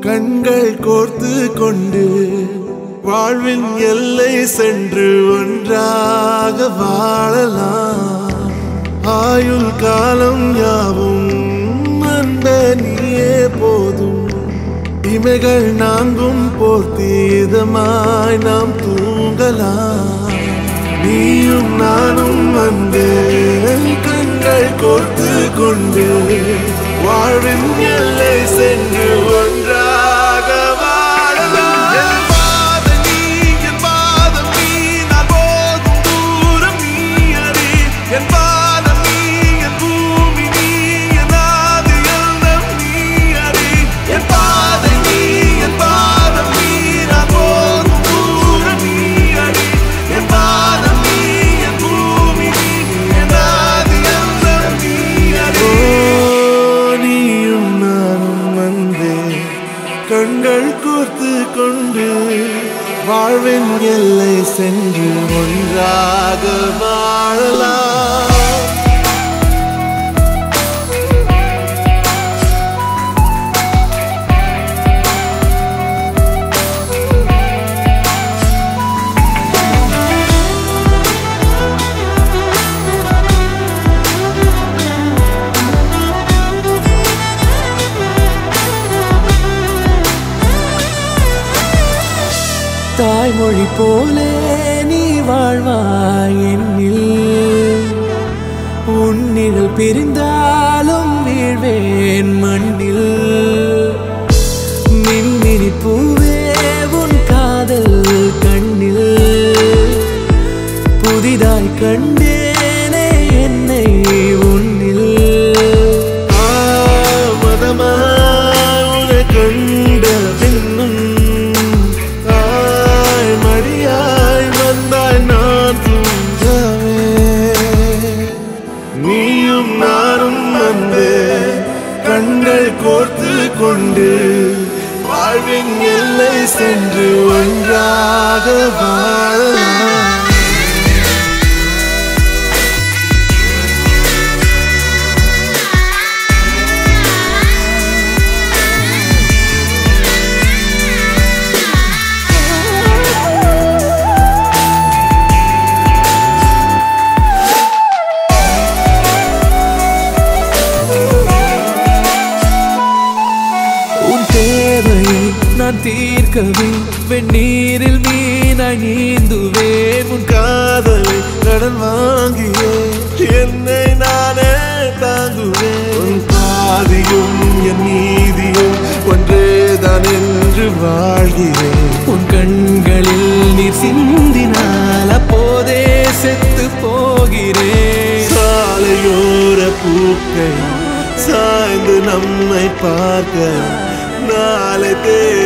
கண்கள் கோர்த்து கொண்டு வாழ்வின் எல்லை சென்று ஒன்றாக வாழலாம் ஆயுள் காலம் யாவும் அந்த நீயே போதும் இமைகள் நாங்கும் போர்த்தி இதமாய் நாம் தூங்கலாம் நீயும் நானும் வந்து கண்கள் கோர்த்து கொண்டு வாழ்வின் எல்லை சென்று ஒன்றாக வாழலாம் என் பாதம் நீ, என் பாதம் நீ, நான் போகும் தூரம் நீ அறி. என் பாதம் நீ, என் பூமி நீ, என் ஆதி எல்லாம் நீ அறி. என் பாதை நீ, என் பாதம் நீ, நான் போகும் தூரம் நீ அறி. என் பாதம் நீ, என் பூமி நீ, என் ஆதி எல்லாம் நீ அறி. நீயும் நானும் வந்தே கண்கள் கோர்த்து கொண்டு வாழ்வின் எல்லை சென்று ஒன்றாக வாழலாம் தாய்மொழி போலே நீ வாழ்வாய் என்னில் உன்னிழல் பிரிந்தாலும் வீழ்வேன் மண்ணில் மின்மினி பூவே உன் காதல் கண்ணில் புதிதாய் கண்டேனே என்னை உன்னில் ஆமதமாய் உன்னை கண்ட பின்னும் தாய் மடியாய் வந்தாய் நான் தூங்கவே நீயும் நானும் வந்து கண்கள் கோர்த்து கொண்டு வாழ்வின் எல்லை சென்று ஒன்றாக வாழலாம் உன் தேவையை நான் தீர்க்கவே வெந்நீரில் மீனாய் நீந்துவேன் உன் காதலை கடன் வாங்கியே என்னை நானே தாங்குவேன் உன் பாதியும் என் நீதியும் ஒன்றேதான் என்று வாழ்கிறேன் உன் கண்களில் நீர் சிந்தினால் அப்போதே செத்து போகிறேன் சாலையோர பூக்கள் சாய்ந்து நம்மை பார்க்க நாளை தேடி